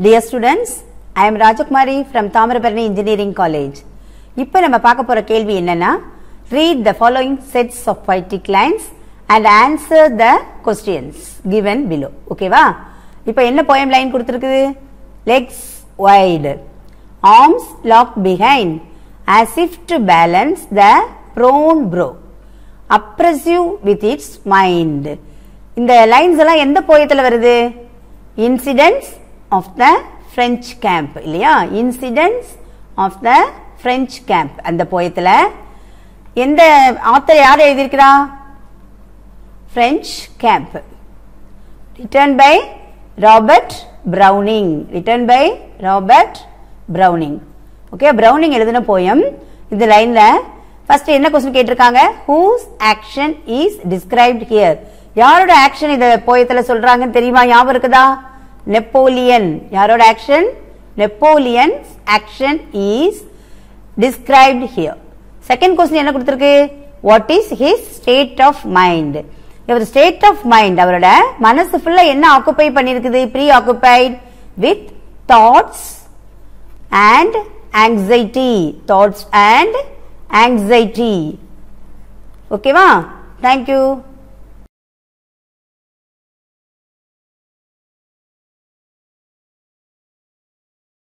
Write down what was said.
Dear students, I am Rajakumari from Thamarabarani Engineering College. இப்போ நம்ம பார்க்க போற கேள்வி என்னன்னா read the following sets of poetic lines and answer the questions given below. ஓகேவா இப்போ என்ன poem லைன் கொடுத்துருக்குது legs wide arms locked behind as if to balance the prone bro oppressive with its mind இந்த lines எல்லாம் எந்த போயத்தில் வருது incidents of the French camp இல்லையா incidents of the French camp அந்த போயத்தில் எந்த ஆத்தர் யார் எழுதியிருக்கிறா French camp written by Robert Browning written by Robert Browning okay Browning எழுதின போயம் இந்த லைன்ல ஃபர்ஸ்ட் என்ன கொஸ்டின் கேட்டிருக்காங்க whose action is described here யாரோட ஆக்ஷன் இந்த போயத்துல சொல்றாங்கன்னு தெரியுமா ஞாபகம் இருக்குதா நெப்போலியன் யாரோட action Napoleon action is described here second question என்ன கொடுத்திருக்கு what is his state of mind இவர் ஸ்டேட் ஆஃப் மைண்ட் அவரோட மனசு ஃபுல்லா என்ன ஆக்குபை பண்ணிருக்குது preoccupied with thoughts and anxiety thoughts and anxiety ஓகேவா தேங்க்யூ